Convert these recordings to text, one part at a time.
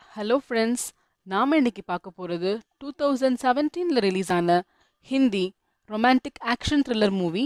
hello friends நாம் இன்னைக்கு பார்க்க போகிறது டூ தௌசண்ட் செவன்டீனில் ரிலீஸ் ஆன Hindi romantic action thriller movie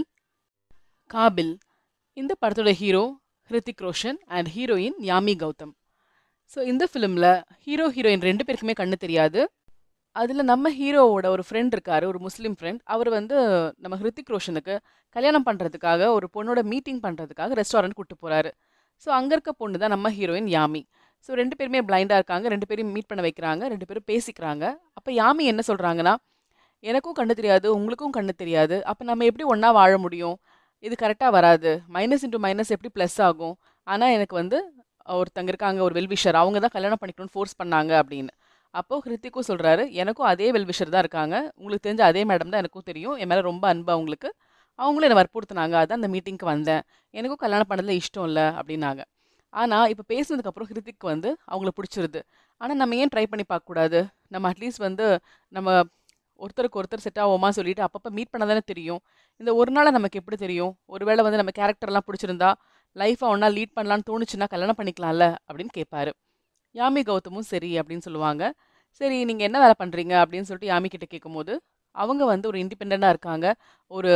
Kaabil இந்த படத்தோட hero Hrithik Roshan and heroine Yami Gautam so இந்த ஃபிலிமில் ஹீரோ ஹீரோயின் ரெண்டு பேருக்குமே கண்ணு தெரியாது அதில் நம்ம ஹீரோவோட ஒரு ஃப்ரெண்ட் இருக்கார் ஒரு முஸ்லீம் ஃப்ரெண்ட் அவர் வந்து நம்ம ஹிருத்திக் ரோஷனுக்கு கல்யாணம் பண்ணுறதுக்காக ஒரு பொண்ணோட மீட்டிங் பண்ணுறதுக்காக ரெஸ்டாரண்ட் கூப்பிட்டு போகிறாரு ஸோ அங்கே இருக்க பொண்ணு தான் நம்ம ஹீரோயின் யாமி ஸோ ரெண்டு பேருமே பிளைண்டாக இருக்காங்க ரெண்டு பேரும் மீட் பண்ண வைக்கிறாங்க ரெண்டு பேரும் பேசிக்கிறாங்க அப்போ யாமி என்ன சொல்கிறாங்கன்னா எனக்கும் கண்ணு தெரியாது உங்களுக்கும் கண்ணு தெரியாது அப்போ நம்ம எப்படி ஒன்றா வாழ முடியும் இது கரெக்டாக வராது மைனஸ் இன்ட்டு மைனஸ் எப்படி ப்ளஸ் ஆகும் ஆனால் எனக்கு வந்து ஒருத்தங்க இருக்காங்க ஒரு வெல்விஷர் அவங்க தான் கல்யாணம் பண்ணிக்கணும்னு ஃபோர்ஸ் பண்ணாங்க அப்படின்னு அப்போது ஹிருத்திக்கும் சொல்கிறாரு எனக்கும் அதே வெல்விஷர் தான் இருக்காங்க உங்களுக்கு தெரிஞ்ச அதே மேடம் தான் எனக்கும் தெரியும் என் மேலே ரொம்ப அன்பு அவங்களுக்கு அவங்களும் என்னை வற்புறுத்தினாங்க அதான் அந்த மீட்டிங்க்கு வந்தேன் எனக்கும் கல்யாணம் பண்ணதில் இஷ்டம் இல்லை அப்படின்னாங்க ஆனால் இப்போ பேசுனதுக்கப்புறம் ஹிருத்திக் வந்து அவங்கள பிடிச்சிருது ஆனால் நம்ம ஏன் ட்ரை பண்ணி பார்க்கக்கூடாது நம்ம அட்லீஸ்ட் வந்து நம்ம ஒருத்தருக்கு ஒருத்தர் செட் ஆகுமா சொல்லிட்டு அப்பப்போ மீட் பண்ண தானே தெரியும் இந்த ஒரு நாள் நமக்கு எப்படி தெரியும் ஒருவேளை வந்து நம்ம கேரக்டர்லாம் பிடிச்சிருந்தா லைஃப்பை ஒன்றா லீட் பண்ணலான்னு தோணுச்சுன்னா கல்யாணம் பண்ணிக்கலாம்ல அப்படின்னு கேட்பாரு யாமி கௌதமும் சரி அப்படின்னு சொல்லுவாங்க சரி நீங்கள் என்ன வேலை பண்ணுறீங்க அப்படின்னு சொல்லிட்டு யாமி கிட்ட கேட்கும்போது அவங்க வந்து ஒரு இண்டிபெண்ட்டாக இருக்காங்க ஒரு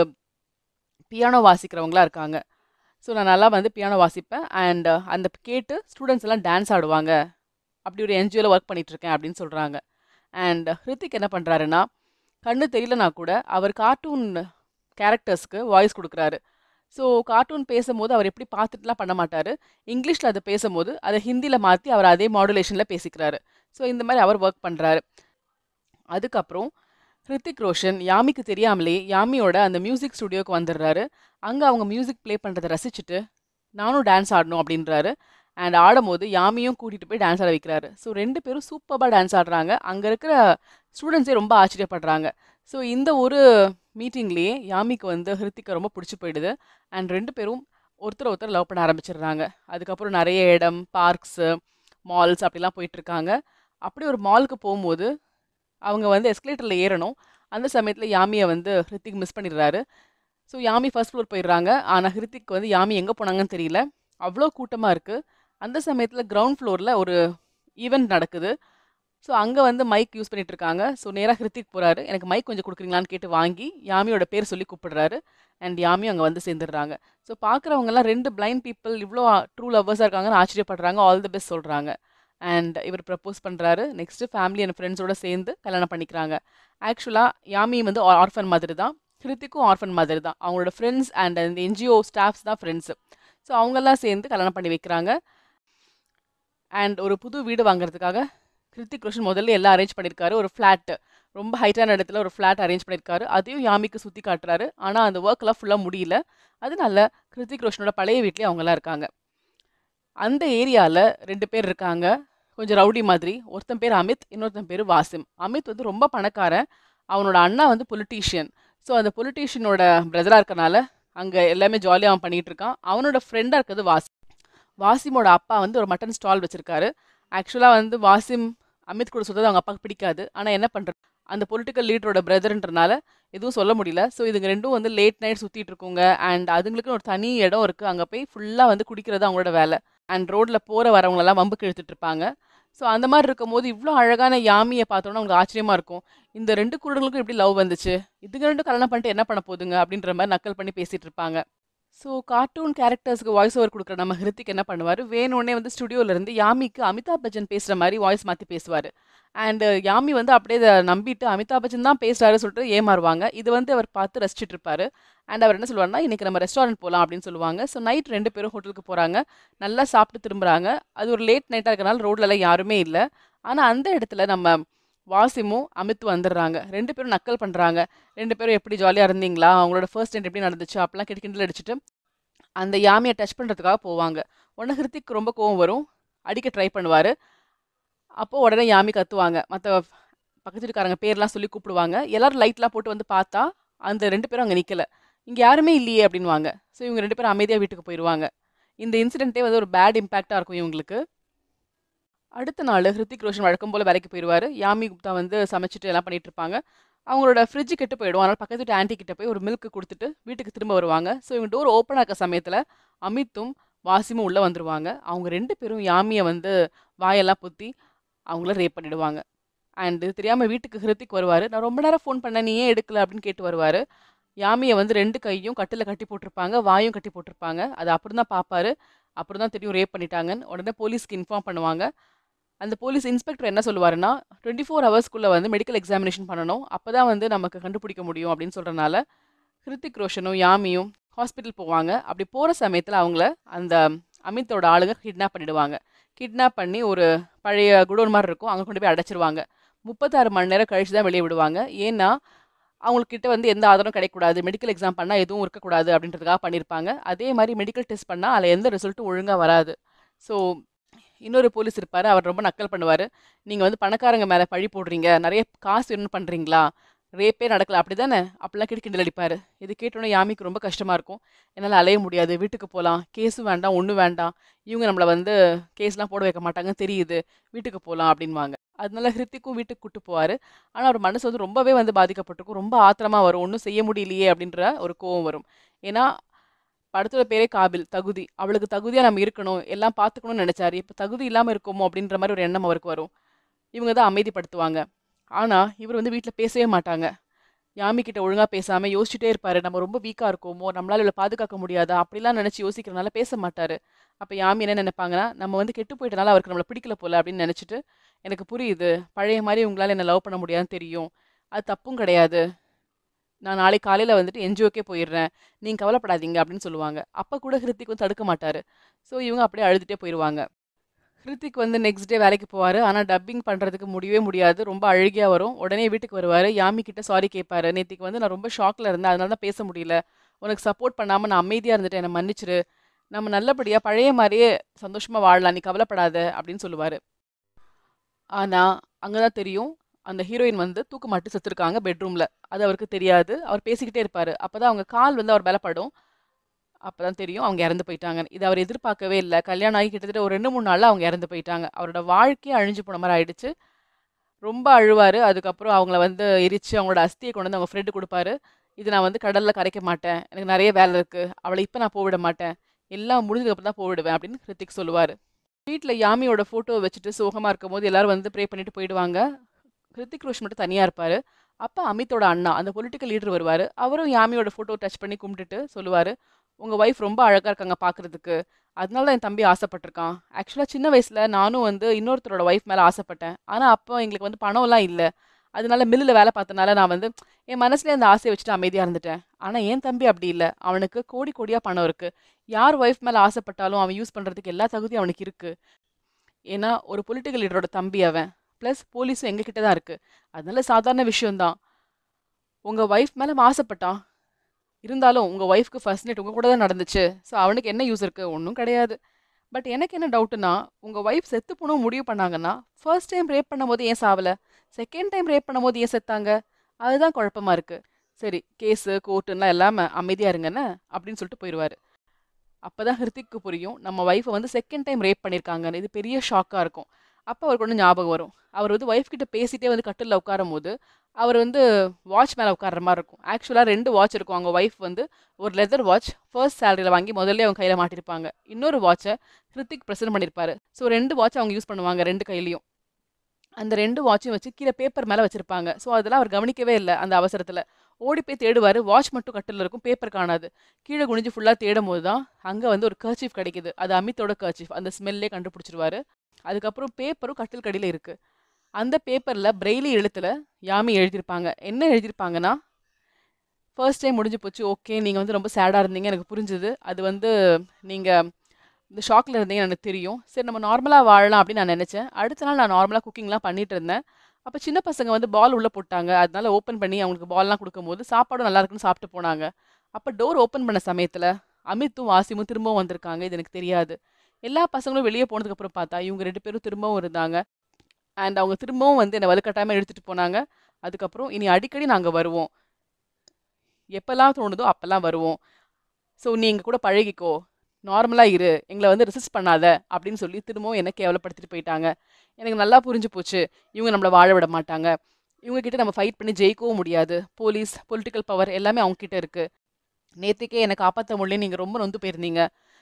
பியானோ வாசிக்கிறவங்களா இருக்காங்க ஸோ நான் நல்லா வந்து பியானோ வாசிப்பேன் அண்ட் அந்த கேட்டு ஸ்டூடெண்ட்ஸ் எல்லாம் டான்ஸ் ஆடுவாங்க அப்படி ஒரு என்ஜிஓவில் ஒர்க் பண்ணிகிட்ருக்கேன் அப்படின்னு சொல்கிறாங்க அண்ட் ஹிருத்திக் என்ன பண்ணுறாருன்னா கண்ணு தெரியலனா கூட அவர் கார்ட்டூன் கேரக்டர்ஸ்க்கு வாய்ஸ் கொடுக்குறாரு ஸோ கார்ட்டூன் பேசும்போது அவர் எப்படி பார்த்துட்டுலாம் பண்ண மாட்டார் இங்கிலீஷில் அதை பேசும்போது அதை ஹிந்தியில் மாற்றி அவர் அதே மாடுலேஷனில் பேசிக்கிறாரு ஸோ இந்த மாதிரி அவர் ஒர்க் பண்ணுறாரு அதுக்கப்புறம் ஹிருத்திக் ரோஷன் யாமிக்கு தெரியாமலே யாமியோட அந்த மியூசிக் ஸ்டுடியோக்கு வந்துடுறாரு அங்கே அவங்க மியூசிக் ப்ளே பண்ணுறதை ரசிச்சுட்டு நானும் டான்ஸ் ஆடணும் அப்படின்றாரு அண்ட் ஆடும்போது யாமியும் கூட்டிகிட்டு போய் டான்ஸ் ஆட வைக்கிறாரு ஸோ ரெண்டு பேரும் சூப்பராக டான்ஸ் ஆடுறாங்க அங்கே இருக்கிற ஸ்டூடெண்ட்ஸே ரொம்ப ஆச்சரியப்படுறாங்க ஸோ இந்த ஒரு மீட்டிங்லேயே யாமிக்கு வந்து ஹிருத்திக்கை ரொம்ப பிடிச்சி போயிடுது அண்ட் ரெண்டு பேரும் ஒருத்தர் ஒருத்தர் லவ் பண்ண ஆரம்பிச்சிடுறாங்க அதுக்கப்புறம் நிறைய இடம் பார்க்ஸு மால்ஸ் அப்படிலாம் போயிட்டுருக்காங்க அப்படி ஒரு மாலுக்கு போகும்போது அவங்க வந்து எஸ்கலேட்டரில் ஏறணும் அந்த சமயத்தில் யாமியை வந்து ஹிருத்திக் மிஸ் பண்ணிடுறாரு ஸோ யாமி ஃபர்ஸ்ட் ஃப்ளோர் போயிடுறாங்க ஆனால் ஹிருத்திக் வந்து யாமி எங்கே போனாங்கன்னு தெரியல அவ்வளோ கூட்டமாக இருக்குது அந்த சமயத்தில் கிரவுண்ட் ஃப்ளோரில் ஒரு ஈவெண்ட் நடக்குது ஸோ அங்கே வந்து மைக் யூஸ் பண்ணிட்டு இருக்காங்க ஸோ நேராக ஹிருத்திக் போகிறாரு எனக்கு மைக் கொஞ்சம் கொடுக்குறீங்களான்னு கேட்டு வாங்கி யாமியோட பேர் சொல்லி கூப்பிடுறாரு அண்ட் யாமியும் அங்கே வந்து சேர்ந்துடுறாங்க ஸோ பார்க்குறவங்கலாம் ரெண்டு பிளைண்ட் பீப்புள் இவ்வளோ ட்ரூ லவ்வர்ஸாக இருக்காங்கன்னு ஆச்சரியப்படுறாங்க ஆல் தி பெஸ்ட் சொல்கிறாங்க அண்ட் இவர் ப்ரப்போஸ் பண்ணுறாரு நெக்ஸ்ட்டு ஃபேமிலி அண்ட் ஃப்ரெண்ட்ஸோட சேர்ந்து கல்யாணம் பண்ணிக்கிறாங்க ஆக்சுவலாக யாமி வந்து ஆர்ஃபன் மாதிரி தான் ஹிருத்திக்கும் ஆர்ஃபன் மாதிரி தான் அவங்களோட ஃப்ரெண்ட்ஸ் அண்ட் இந்த என்ஜிஓ ஸ்டாஃப்ஸ் தான் ஃப்ரெண்ட்ஸு ஸோ அவங்கெல்லாம் சேர்ந்து கல்யாணம் பண்ணி வைக்கிறாங்க அண்ட் ஒரு புது வீடு வாங்குறதுக்காக கிருத்திக் ரோஷன் முதல்ல எல்லாம் அரேஞ்ச் பண்ணியிருக்காரு ஒரு ஃப்ளாட்டு ரொம்ப ஹைட்டான இடத்துல ஒரு ஃப்ளாட் அரேஞ்ச் பண்ணியிருக்காரு அதையும் யாமிக்கு சுற்றி காட்டுறாரு ஆனால் அந்த ஒர்க்கெலாம் ஃபுல்லாக முடியல அதனால கிருத்திக் ரோஷனோட பழைய வீட்லேயே அவங்கெல்லாம் இருக்காங்க அந்த ஏரியாவில் ரெண்டு பேர் இருக்காங்க கொஞ்சம் ரவுடி மாதிரி ஒருத்தன் பேர் அமித் இன்னொருத்தன் பேர் வாசிம் அமித் வந்து ரொம்ப பணக்காரன் அவனோட அண்ணா வந்து பொலிட்டீஷியன் ஸோ அந்த பொலிட்டீஷியனோட பிரதராக இருக்கனால அங்கே எல்லாமே ஜாலியாக அவன் பண்ணிகிட்டு இருக்கான் அவனோட ஃப்ரெண்டாக இருக்கிறது வாசிம் வாசிமோட அப்பா வந்து ஒரு மட்டன் ஸ்டால் வச்சுருக்காரு ஆக்சுவலாக வந்து வாசிம் அமித் கூட சொல்கிறது அவங்க அப்பாவுக்கு பிடிக்காது ஆனால் என்ன பண்ணுறது அந்த பொலிட்டிக்கல் லீடரோட பிரதர்ன்றனால எதுவும் சொல்ல முடியல ஸோ இதுங்க ரெண்டும் வந்து லேட் நைட் சுற்றிட்டு இருக்குங்க அண்ட் அதுங்களுக்கு ஒரு தனி இடம் இருக்குது அங்கே போய் ஃபுல்லாக வந்து குடிக்கிறது அவங்களோட வேலை அண்ட் ரோட்டில் போகிற வரவங்களெல்லாம் வம்புக்கு இழுத்துட்டு இருப்பாங்க ஸோ அந்த மாதிரி இருக்கும்போது இவ்வளோ அழகான யாமியை பார்த்தோன்னா உங்களுக்கு ஆச்சரியமாக இருக்கும் இந்த ரெண்டு குருடங்களுக்கும் எப்படி லவ் வந்துச்சு இதுங்க ரெண்டும் கல்யாணம் பண்ணிட்டு என்ன பண்ண போதுங்க அப்படின்ற மாதிரி நக்கல் பண்ணி பேசிகிட்டு இருப்பாங்க ஸோ கார்ட்டூன் கேரக்டர்ஸ்க்கு வாய்ஸ் ஓவர் கொடுக்குற நம்ம ஹிருத்திக் என்ன பண்ணுவார் வேணும்னே வந்து ஸ்டுடியோலேருந்து யாமிக்கு அமிதாப் பச்சன் பேசுகிற மாதிரி வாய்ஸ் மாற்றி பேசுவார் அண்ட் யாமி வந்து அப்படியே இதை நம்பிட்டு அமிதாப் பச்சன் தான் பேசுகிறாரு சொல்லிட்டு ஏமாறுவாங்க இது வந்து அவர் பார்த்து ரசிச்சுட்டு இருப்பாரு அண்ட் அவர் என்ன சொல்லுவார்னா இன்றைக்கி நம்ம ரெஸ்டாரண்ட் போகலாம் அப்படின்னு சொல்லுவாங்க ஸோ நைட் ரெண்டு பேரும் ஹோட்டலுக்கு போகிறாங்க நல்லா சாப்பிட்டு திரும்புகிறாங்க அது ஒரு லேட் நைட்டாக இருக்கனால ரோட்லலாம் யாருமே இல்லை ஆனால் அந்த இடத்துல நம்ம வாசிமும் அமித் வந்துடுறாங்க ரெண்டு பேரும் நக்கல் பண்ணுறாங்க ரெண்டு பேரும் எப்படி ஜாலியாக இருந்தீங்களா அவங்களோட ஃபர்ஸ்ட் டைம் எப்படி நடந்துச்சு அப்பெல்லாம் கிட்ட கிண்டல் அடிச்சுட்டு அந்த யாமியை டச் பண்ணுறதுக்காக போவாங்க உடனே ஹிருத்திக் ரொம்ப கோவம் வரும் அடிக்க ட்ரை பண்ணுவார் அப்போது உடனே யாமி கத்துவாங்க மற்ற பக்கத்து வீட்டுக்காரங்க பேர்லாம் சொல்லி கூப்பிடுவாங்க எல்லோரும் லைட்லாம் போட்டு வந்து பார்த்தா அந்த ரெண்டு பேரும் அங்கே நிற்கல இங்கே யாருமே இல்லையே அப்படின்வாங்க ஸோ இவங்க ரெண்டு பேரும் அமைதியாக வீட்டுக்கு போயிடுவாங்க இந்த இன்சிடென்ட்டே வந்து ஒரு பேட் இம்பேக்டாக இருக்கும் இவங்களுக்கு அடுத்த நாள் ஹிருத்திக் ரோஷன் வழக்கம் போல் வேலைக்கு போயிடுவார் யாமி குப்தா வந்து சமைச்சிட்டு எல்லாம் பண்ணிட்டு இருப்பாங்க அவங்களோட ஃப்ரிட்ஜ் கெட்டு போயிடும் அதனால் பக்கத்து வீட்டு ஆன்ட்டி கிட்ட போய் ஒரு மில்க் கொடுத்துட்டு வீட்டுக்கு திரும்ப வருவாங்க ஸோ இவங்க டோர் ஓப்பன் ஆக்க சமயத்தில் அமித்தும் வாசிமும் உள்ளே வந்துருவாங்க அவங்க ரெண்டு பேரும் யாமியை வந்து வாயெல்லாம் பொத்தி அவங்கள ரேப் பண்ணிடுவாங்க அண்ட் தெரியாமல் வீட்டுக்கு ஹிருத்திக் வருவார் நான் ரொம்ப நேரம் ஃபோன் பண்ணேன் நீ ஏன் எடுக்கல அப்படின்னு கேட்டு வருவார் யாமியை வந்து ரெண்டு கையும் கட்டில் கட்டி போட்டிருப்பாங்க வாயும் கட்டி போட்டிருப்பாங்க அது அப்புறம் தான் பார்ப்பாரு அப்புறம் தான் தெரியும் ரேப் பண்ணிட்டாங்கன்னு உடனே போலீஸ்க்கு இன்ஃபார்ம் பண்ணுவாங்க அந்த போலீஸ் இன்ஸ்பெக்டர் என்ன சொல்லுவாருன்னா டுவெண்ட்டி ஃபோர் ஹவர்ஸ்க்குள்ளே வந்து மெடிக்கல் எக்ஸாமினேஷன் பண்ணணும் அப்போ தான் வந்து நமக்கு கண்டுபிடிக்க முடியும் அப்படின்னு சொல்கிறனால ஹிருத்திக் ரோஷனும் யாமியும் ஹாஸ்பிட்டல் போவாங்க அப்படி போகிற சமயத்தில் அவங்கள அந்த அமித்தோட ஆளுங்க கிட்னாப் பண்ணிடுவாங்க கிட்னாப் பண்ணி ஒரு பழைய குடோன் மாதிரி இருக்கும் அங்கே கொண்டு போய் அடைச்சிருவாங்க முப்பத்தாறு மணி நேரம் கழிச்சு தான் வெளியே விடுவாங்க ஏன்னா அவங்கக்கிட்ட வந்து எந்த ஆதாரம் கிடைக்கக்கூடாது மெடிக்கல் எக்ஸாம் பண்ணால் எதுவும் இருக்கக்கூடாது அப்படின்றதுக்காக பண்ணியிருப்பாங்க அதே மாதிரி மெடிக்கல் டெஸ்ட் பண்ணால் அதில் எந்த ரிசல்ட்டும் ஒழுங்காக வராது ஸோ இன்னொரு போலீஸ் இருப்பார் அவர் ரொம்ப நக்கல் பண்ணுவார் நீங்கள் வந்து பணக்காரங்க மேலே பழி போடுறீங்க நிறைய காசு என்ன பண்ணுறீங்களா ரேப்பே நடக்கல அப்படி தானே அப்படிலாம் கிட்ட கிண்டல் அடிப்பார் இது கேட்டோன்னே யாமிக்கு ரொம்ப கஷ்டமாக இருக்கும் என்னால் அலைய முடியாது வீட்டுக்கு போகலாம் கேஸும் வேண்டாம் ஒன்றும் வேண்டாம் இவங்க நம்மளை வந்து கேஸ்லாம் போட வைக்க மாட்டாங்கன்னு தெரியுது வீட்டுக்கு போகலாம் அப்படின்வாங்க அதனால ஹிருத்திக்கும் வீட்டுக்கு கூட்டு போவார் ஆனால் அவர் மனசு வந்து ரொம்பவே வந்து பாதிக்கப்பட்டிருக்கும் ரொம்ப ஆத்திரமாக வரும் ஒன்றும் செய்ய முடியலையே அப்படின்ற ஒரு கோவம் வரும் ஏன்னா படத்தோட பேரே காபில் தகுதி அவளுக்கு தகுதியாக நம்ம இருக்கணும் எல்லாம் பார்த்துக்கணும்னு நினச்சாரு இப்போ தகுதி இல்லாமல் இருக்கோமோ அப்படின்ற மாதிரி ஒரு எண்ணம் அவருக்கு வரும் இவங்க தான் அமைதிப்படுத்துவாங்க ஆனால் இவர் வந்து வீட்டில் பேசவே மாட்டாங்க யாமி கிட்ட ஒழுங்காக பேசாமல் யோசிச்சுட்டே இருப்பார் நம்ம ரொம்ப வீக்காக இருக்கோமோ நம்மளால இவளை பாதுகாக்க முடியாதா அப்படிலாம் நினச்சி யோசிக்கிறனால பேச மாட்டார் அப்போ யாமி என்ன நினைப்பாங்கன்னா நம்ம வந்து கெட்டு போயிட்டனால அவருக்கு நம்மளை பிடிக்கல போல அப்படின்னு நினச்சிட்டு எனக்கு புரியுது பழைய மாதிரி உங்களால் என்னை லவ் பண்ண முடியாதுன்னு தெரியும் அது தப்பும் கிடையாது நான் நாளைக்கு காலையில் வந்துட்டு என்ஜிஓக்கே போயிடுறேன் நீங்கள் கவலைப்படாதீங்க அப்படின்னு சொல்லுவாங்க அப்போ கூட ஹிருத்திக் வந்து தடுக்க மாட்டார் ஸோ இவங்க அப்படியே அழுதுகிட்டே போயிடுவாங்க ஹிருத்திக் வந்து நெக்ஸ்ட் டே வேலைக்கு போவார் ஆனால் டப்பிங் பண்ணுறதுக்கு முடியவே முடியாது ரொம்ப அழுகியாக வரும் உடனே வீட்டுக்கு வருவார் யாமி கிட்ட சாரி கேட்பாரு நேற்றுக்கு வந்து நான் ரொம்ப ஷாக்கில் இருந்தேன் அதனால தான் பேச முடியல உனக்கு சப்போர்ட் பண்ணாமல் நான் அமைதியாக இருந்துட்டேன் என்னை மன்னிச்சிரு நம்ம நல்லபடியாக பழைய மாதிரியே சந்தோஷமாக வாழலாம் நீ கவலைப்படாத அப்படின்னு சொல்லுவார் ஆனால் அங்கே தான் தெரியும் அந்த ஹீரோயின் வந்து தூக்கு மாட்டி செத்துருக்காங்க பெட்ரூமில் அது அவருக்கு தெரியாது அவர் பேசிக்கிட்டே இருப்பார் அப்போ தான் அவங்க கால் வந்து அவர் மேலே படும் அப்போ தான் தெரியும் அவங்க இறந்து போயிட்டாங்க இது அவர் எதிர்பார்க்கவே இல்லை கல்யாணம் ஆகி கிட்டத்தட்ட ஒரு ரெண்டு மூணு நாளில் அவங்க இறந்து போயிட்டாங்க அவரோட வாழ்க்கையே அழிஞ்சு போன மாதிரி ஆயிடுச்சு ரொம்ப அழுவார் அதுக்கப்புறம் அவங்கள வந்து எரிச்சு அவங்களோட அஸ்தியை கொண்டு வந்து அவங்க ஃப்ரெண்டு கொடுப்பாரு இது நான் வந்து கடலில் கரைக்க மாட்டேன் எனக்கு நிறைய வேலை இருக்குது அவளை இப்போ நான் போவிட மாட்டேன் எல்லாம் முடிஞ்சதுக்கப்புறம் தான் போவிடுவேன் அப்படின்னு ஹிருத்திக் சொல்லுவார் வீட்டில் யாமியோட ஃபோட்டோவை வச்சுட்டு சோகமாக இருக்கும் போது எல்லாரும் வந்து ப்ரே பண்ணிட்டு போயிடுவாங்க ஹிருத்திக் ரோஷ் மட்டும் தனியாக இருப்பார் அப்போ அமித்தோட அண்ணா அந்த பொலிட்டிக்கல் லீடர் வருவார் அவரும் யாமியோட ஃபோட்டோ டச் பண்ணி கும்பிட்டுட்டு சொல்லுவார் உங்கள் ஒய்ஃப் ரொம்ப அழகாக இருக்காங்க பார்க்குறதுக்கு அதனால தான் என் தம்பி ஆசைப்பட்டிருக்கான் ஆக்சுவலாக சின்ன வயசில் நானும் வந்து இன்னொருத்தரோட ஒய்ஃப் மேலே ஆசைப்பட்டேன் ஆனால் அப்போ எங்களுக்கு வந்து பணம்லாம் இல்லை அதனால மில்லில் வேலை பார்த்தனால நான் வந்து என் மனசுலேயே அந்த ஆசையை வச்சுட்டு அமைதியாக இருந்துட்டேன் ஆனால் என் தம்பி அப்படி இல்லை அவனுக்கு கோடி கோடியாக பணம் இருக்குது யார் ஒய்ஃப் மேலே ஆசைப்பட்டாலும் அவன் யூஸ் பண்ணுறதுக்கு எல்லா தகுதியும் அவனுக்கு இருக்குது ஏன்னா ஒரு பொலிட்டிக்கல் லீடரோட தம்பி அவன் ப்ளஸ் போலீஸும் எங்ககிட்ட தான் இருக்குது அதனால சாதாரண விஷயம்தான் உங்கள் ஒய்ஃப் மேலே அவன் ஆசைப்பட்டான் இருந்தாலும் உங்கள் ஒய்ஃப்க்கு ஃபர்ஸ்ட் நைட் உங்கள் கூட தான் நடந்துச்சு ஸோ அவனுக்கு என்ன யூஸ் இருக்குது ஒன்றும் கிடையாது பட் எனக்கு என்ன டவுட்டுனா உங்கள் ஒய்ஃப் செத்து போகணும் முடிவு பண்ணாங்கன்னா ஃபர்ஸ்ட் டைம் ரேப் பண்ணும்போது ஏன் சாவலை செகண்ட் டைம் ரேப் பண்ணும்போது ஏன் செத்தாங்க அதுதான் குழப்பமா இருக்குது சரி கேஸு கோர்ட்டுலாம் இல்லாமல் அமைதியாக இருங்கன்னு அப்படின்னு சொல்லிட்டு போயிடுவார் அப்போ தான் ஹிருத்திக்கு புரியும் நம்ம ஒய்ஃபை வந்து செகண்ட் டைம் ரேப் பண்ணியிருக்காங்கன்னு இது பெரிய ஷாக்காக இருக்கும் அப்போ அவருக்கு ஒன்று ஞாபகம் வரும் அவர் வந்து ஒய்ஃப் கிட்ட பேசிட்டே வந்து கட்டிலில் உட்காரும் போது அவர் வந்து வாட்ச் மேலே உட்கார்ற மாதிரி இருக்கும் ஆக்சுவலாக ரெண்டு வாட்ச் இருக்கும் அவங்க ஒய்ஃப் வந்து ஒரு லெதர் வாட்ச் ஃபர்ஸ்ட் சேலரியில் வாங்கி முதல்ல அவங்க கையில் மாட்டிருப்பாங்க இன்னொரு வாட்சை ஹிருத்திக் ப்ரெசென்ட் பண்ணியிருப்பாரு ஸோ ரெண்டு வாட்ச் அவங்க யூஸ் பண்ணுவாங்க ரெண்டு கையிலையும் அந்த ரெண்டு வாட்சும் வச்சு கீழே பேப்பர் மேலே வச்சிருப்பாங்க ஸோ அதெல்லாம் அவர் கவனிக்கவே இல்லை அந்த அவசரத்தில் ஓடி போய் தேடுவார் வாட்ச் மட்டும் கட்டில் இருக்கும் பேப்பர் காணாது கீழே குனிஞ்சு ஃபுல்லாக தேடும் போது தான் அங்கே வந்து ஒரு கர்ச்சீஃப் கிடைக்குது அது அமித்தோட கர்ச்சீஃப் அந்த ஸ்மெல்லே கண்டுபிடிச்சிருவாரு அதுக்கப்புறம் பேப்பரும் கட்டில் கடியில் இருக்குது அந்த பேப்பரில் பிரெய்லி எழுத்தில் யாமி எழுதியிருப்பாங்க என்ன எழுதியிருப்பாங்கன்னா ஃபர்ஸ்ட் டைம் முடிஞ்சு போச்சு ஓகே நீங்கள் வந்து ரொம்ப சேடாக இருந்தீங்க எனக்கு புரிஞ்சுது அது வந்து நீங்கள் இந்த ஷாக்கில் இருந்தீங்க எனக்கு தெரியும் சரி நம்ம நார்மலாக வாழலாம் அப்படின்னு நான் நினச்சேன் அடுத்த நாள் நான் நார்மலாக குக்கிங்லாம் பண்ணிட்டு இருந்தேன் அப்போ சின்ன பசங்க வந்து பால் உள்ளே போட்டாங்க அதனால ஓப்பன் பண்ணி அவங்களுக்கு பால்லாம் கொடுக்கும்போது சாப்பாடும் நல்லா இருக்குன்னு சாப்பிட்டு போனாங்க அப்போ டோர் ஓப்பன் பண்ண சமயத்தில் அமித்தும் வாசிமும் திரும்பவும் வந்திருக்காங்க இது எனக்கு தெரியாது எல்லா பசங்களும் வெளியே போனதுக்கப்புறம் பார்த்தா இவங்க ரெண்டு பேரும் திரும்பவும் இருந்தாங்க அண்ட் அவங்க திரும்பவும் வந்து என்னை வலுக்கட்டாயமாக எடுத்துகிட்டு போனாங்க அதுக்கப்புறம் இனி அடிக்கடி நாங்கள் வருவோம் எப்போல்லாம் தோணுதோ அப்போல்லாம் வருவோம் ஸோ நீ எங்கள் கூட பழகிக்கோ நார்மலாக இரு எங்களை வந்து ரெசிஸ்ட் பண்ணாத அப்படின்னு சொல்லி திரும்பவும் என்ன கேவலப்படுத்திட்டு போயிட்டாங்க எனக்கு நல்லா புரிஞ்சு போச்சு இவங்க நம்மளை வாழ விட மாட்டாங்க இவங்க கிட்ட நம்ம ஃபைட் பண்ணி ஜெயிக்கவும் முடியாது போலீஸ் பொலிட்டிக்கல் பவர் எல்லாமே அவங்க கிட்ட இருக்கு நேற்றுக்கே என்னை காப்பாற்ற முடியல நீங்கள் ரொம்ப நொந்து போயிருந்தீங்க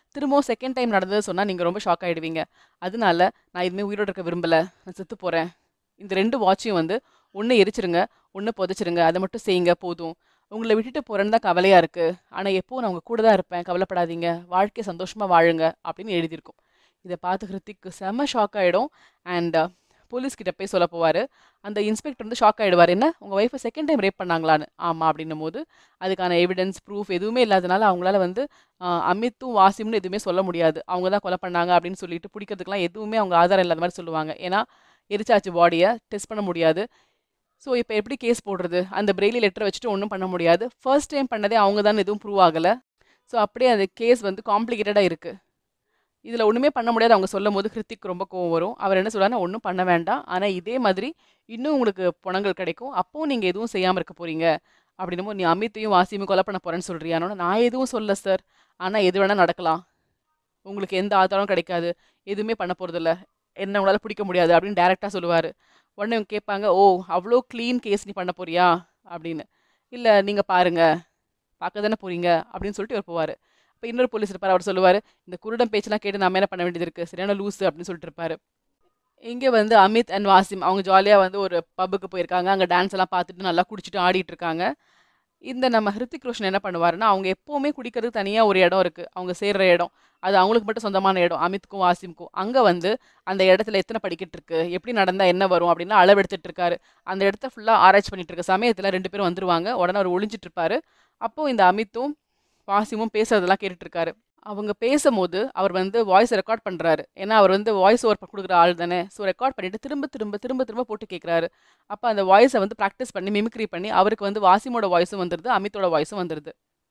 திரும்பவும் செகண்ட் டைம் நடந்தது சொன்னால் நீங்கள் ரொம்ப ஷாக் ஆகிடுவீங்க அதனால நான் இதுமாதிரி உயிரோடு இருக்க விரும்பலை நான் செத்து போகிறேன் இந்த ரெண்டு வாட்சையும் வந்து ஒன்று எரிச்சிருங்க ஒன்று புதைச்சிருங்க அதை மட்டும் செய்யுங்க போதும் உங்களை விட்டுட்டு போகிறேன்னு தான் கவலையாக இருக்குது ஆனால் எப்போ நான் உங்கள் கூட தான் இருப்பேன் கவலைப்படாதீங்க வாழ்க்கையை சந்தோஷமாக வாழுங்க அப்படின்னு எழுதியிருக்கும் இதை பார்த்து ஹிருத்திக்கு செம்ம ஷாக் ஆகிடும் அண்ட் போலீஸ் கிட்ட போய் சொல்ல போவார் அந்த இன்ஸ்பெக்டர் வந்து ஷாக் ஆகிடுவார் என்ன உங்கள் ஒய்ஃபை செகண்ட் டைம் ரேப் பண்ணாங்களான்னு ஆமாம் அப்படின்னும் போது அதுக்கான எவிடன்ஸ் ப்ரூஃப் எதுவுமே இல்லாதனால அவங்களால வந்து ஆஹ், அமித்தும் வாசிம்னு எதுவுமே சொல்ல முடியாது அவங்க தான் கொலை பண்ணாங்க அப்படின்னு சொல்லிட்டு பிடிக்கிறதுக்குலாம் எதுவுமே அவங்க ஆதாரம் இல்லாத மாதிரி சொல்லுவாங்க ஏன்னா எரிச்சாச்சு பாடியை டெஸ்ட் பண்ண முடியாது ஸோ இப்போ எப்படி கேஸ் போடுறது அந்த பிரெய்லி லெட்டர் வச்சுட்டு ஒன்றும் பண்ண முடியாது ஃபர்ஸ்ட் டைம் பண்ணதே அவங்க தான் எதுவும் ப்ரூவ் ஆகலை ஸோ அப்படியே அந்த கேஸ் வந்து காம்ப்ளிகேட்டடாக இருக்குது இதில் ஒன்றுமே பண்ண முடியாது அவங்க சொல்லும் போது ஹிருத்திக் ரொம்ப கோவம் வரும் அவர் என்ன சொல்றாருன்னா ஒன்றும் பண்ண வேண்டாம் ஆனால் இதே மாதிரி இன்னும் உங்களுக்கு பணங்கள் கிடைக்கும் அப்போவும் நீங்கள் எதுவும் செய்யாமல் இருக்க போறீங்க அப்படின்னும் போது நீ அமித்தையும் வாசியமும் கொலை பண்ண போறேன்னு சொல்றியா நான் எதுவும் சொல்ல சார் ஆனால் எது வேணால் நடக்கலாம் உங்களுக்கு எந்த ஆதாரம் கிடைக்காது எதுவுமே பண்ண போகிறதில்ல என்ன உங்களால் பிடிக்க முடியாது அப்படின்னு டேரெக்டாக சொல்லுவார் உடனே இவங்க கேட்பாங்க ஓ அவ்வளோ க்ளீன் கேஸ் நீ பண்ண போறியா அப்படின்னு இல்லை நீங்கள் பாருங்க பார்க்க தானே போறீங்க அப்படின்னு சொல்லிட்டு இவர் போவார் இப்போ இன்னொரு போலீஸ் இருப்பார் அவர் சொல்லுவார் இந்த குருடன் பேச்செல்லாம் கேட்டு நம்ம என்ன பண்ண வேண்டியது இருக்குது சரியான லூஸு அப்படின்னு சொல்லிட்டு இருப்பாரு இங்கே வந்து அமித் அண்ட் வாசிம் அவங்க ஜாலியாக வந்து ஒரு பப்புக்கு போயிருக்காங்க அங்கே டான்ஸ் எல்லாம் பார்த்துட்டு நல்லா குடிச்சிட்டு ஆடிட்டு இருக்காங்க இந்த நம்ம ஹிருத்திக் ரோஷன் என்ன பண்ணுவாருன்னா அவங்க எப்போவுமே குடிக்கிறதுக்கு தனியாக ஒரு இடம் இருக்குது அவங்க சேர்ற இடம் அது அவங்களுக்கு மட்டும் சொந்தமான இடம் அமித்க்கும் வாசிம்க்கும் அங்கே வந்து அந்த இடத்துல எத்தனை படிக்கட்டு இருக்கு எப்படி நடந்தால் என்ன வரும் அப்படின்னு அளவெடுத்துட்டு இருக்காரு அந்த இடத்த ஃபுல்லாக ஆராய்ச்சி பண்ணிட்டு இருக்க சமயத்தில் ரெண்டு பேரும் வந்துருவாங்க உடனே அவர் ஒளிஞ்சிட்டு இருப்பாரு அப்போ இந்த அமித்தும் வாசிமும் பேசுறதெல்லாம் கேட்டுட்டு இருக்காரு அவங்க பேசும்போது அவர் வந்து வாய்ஸ் ரெக்கார்ட் பண்றாரு ஏன்னா அவர் வந்து வாய்ஸ் ஓவர் கொடுக்குற ஆள் தானே ஸோ ரெக்கார்ட் பண்ணிட்டு திரும்ப திரும்ப திரும்ப திரும்ப போட்டு கேட்குறாரு அப்போ அந்த வாய்ஸை வந்து ப்ராக்டிஸ் பண்ணி மிமிக்ரி பண்ணி அவருக்கு வந்து வாசிமோட வாய்ஸும் வந்துடுது அமித்தோட வாய்ஸும் வந்துடுது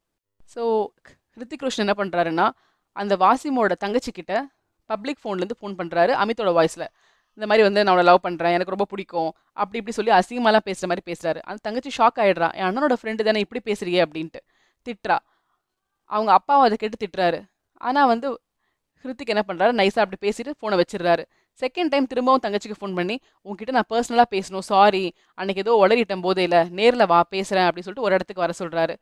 ஸோ ஹிருத்திக் ரோஷன் என்ன பண்ணுறாருன்னா அந்த வாசிமோட தங்கச்சி கிட்ட பப்ளிக் ஃபோன்லேருந்து ஃபோன் பண்ணுறாரு அமித்தோட வாய்ஸில் இந்த மாதிரி வந்து நான் அவனை லவ் பண்ணுறேன் எனக்கு ரொம்ப பிடிக்கும் அப்படி இப்படி சொல்லி அசிங்கமாலாம் பேசுகிற மாதிரி பேசுறாரு அந்த தங்கச்சி ஷாக் ஆயிடுறா என் அண்ணனோட ஃப்ரெண்டு தானே இப்படி பேசுறியே அப்படின்ட்டு திட்டுறா அவங்க அப்பாவும் அதை கேட்டு திட்டுறாரு ஆனால் வந்து ஹிருத்திக் என்ன பண்ணுறாரு நைஸாக அப்படி பேசிட்டு ஃபோனை வச்சிடுறாரு செகண்ட் டைம் திரும்பவும் தங்கச்சிக்கு ஃபோன் பண்ணி உங்ககிட்ட நான் பர்சனலாக பேசணும் சாரி அன்னைக்கு ஏதோ உளறிட்டேன் போதையில் நேரில் வா பேசுகிறேன் அப்படின்னு சொல்லிட்டு ஒரு இடத்துக்கு வர சொல்கிறாரு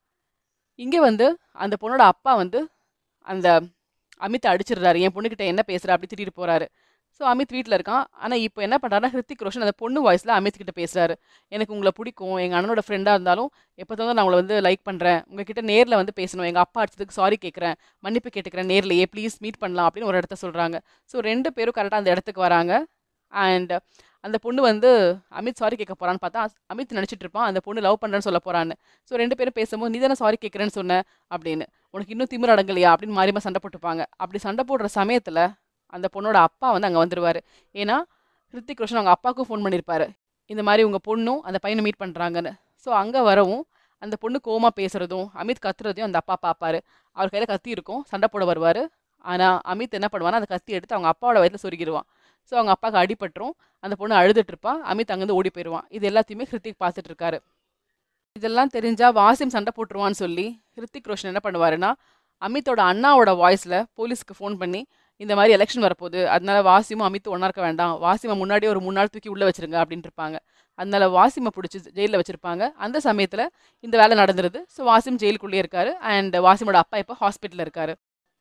இங்கே வந்து அந்த பொண்ணோட அப்பா வந்து அந்த அமித்தை அடிச்சிடுறாரு என் பொண்ணுக்கிட்ட என்ன பேசுகிற அப்படி திட்டிட்டு போகிறாரு ஸோ அமித் வீட்டில் இருக்கான் ஆனால் இப்போ என்ன பண்ணுறாருன்னா ஹிருத்திக் ரோஷன் அந்த பொண்ணு வாய்ஸில் அமித் கிட்ட பேசுகிறாரு எனக்கு உங்களை பிடிக்கும் எங்கள் அண்ணனோட ஃப்ரெண்டாக இருந்தாலும் எப்போ தான் நான் உங்களை வந்து லைக் பண்ணுறேன் உங்ககிட்ட நேரில் வந்து பேசணும் எங்கள் அப்பா அடிச்சதுக்கு சாரி கேட்குறேன் மன்னிப்பு கேட்டுக்கிறேன் நேர்லையே ப்ளீஸ் மீட் பண்ணலாம் அப்படின்னு ஒரு இடத்த சொல்கிறாங்க ஸோ ரெண்டு பேரும் கரெக்டாக அந்த இடத்துக்கு வராங்க அண்ட் அந்த பொண்ணு வந்து அமித் சாரி கேட்க போறான்னு பார்த்தா அமித் நினச்சிட்டு இருப்பான் அந்த பொண்ணு லவ் பண்ணுறேன்னு சொல்ல போறான்னு ஸோ ரெண்டு பேரும் பேசும்போது நீ தானே சாரி கேட்குறேன்னு சொன்ன அப்படின்னு உனக்கு இன்னும் திமிர் அடங்கலையா அப்படின்னு மாறிமா சண்டை போட்டுப்பாங்க அப்படி சண்டை போடுற சமயத்தில் அந்த பொண்ணோட அப்பா வந்து அங்கே வந்துருவாரு ஏன்னா ஹிருத்திக் ரோஷன் அவங்க அப்பாவுக்கும் ஃபோன் பண்ணியிருப்பாரு இந்த மாதிரி உங்கள் பொண்ணும் அந்த பையனை மீட் பண்ணுறாங்கன்னு ஸோ அங்கே வரவும் அந்த பொண்ணு கோமா பேசுறதும் அமித் கத்துறதையும் அந்த அப்பா பார்ப்பாரு அவர் கையில் கத்தி இருக்கும் சண்டை போட வருவார் ஆனால் அமித் என்ன பண்ணுவானா அந்த கத்தி எடுத்து அவங்க அப்பாவோட வயதில் சொருகிடுவான் ஸோ அவங்க அப்பாவுக்கு அடிபட்டுரும் அந்த பொண்ணு அழுதுட்டு இருப்பா அமித் அங்கேருந்து ஓடி போயிடுவான் இது எல்லாத்தையுமே ஹிருத்திக் பார்த்துட்டு இருக்காரு இதெல்லாம் தெரிஞ்சா வாசிம் சண்டை போட்டுருவான்னு சொல்லி ஹிருத்திக் ரோஷன் என்ன பண்ணுவாருன்னா அமித்தோட அண்ணாவோட வாய்ஸில் போலீஸ்க்கு ஃபோன் பண்ணி இந்த மாதிரி எலெக்ஷன் வரப்போகுது அதனால வாசிமும் அமித்தும் ஒன்றா இருக்க வேண்டாம் வாசிமை முன்னாடியே ஒரு மூணு நாள் தூக்கி உள்ளே வச்சிருங்க அப்படின்ட்டு இருப்பாங்க அதனால வாசிமை பிடிச்சி ஜெயிலில் வச்சிருப்பாங்க அந்த சமயத்தில் இந்த வேலை நடந்துருது ஸோ வாசிம் ஜெயிலுக்குள்ளேயே இருக்காரு அண்ட் வாசிமோட அப்பா இப்போ ஹாஸ்பிட்டலில் இருக்காரு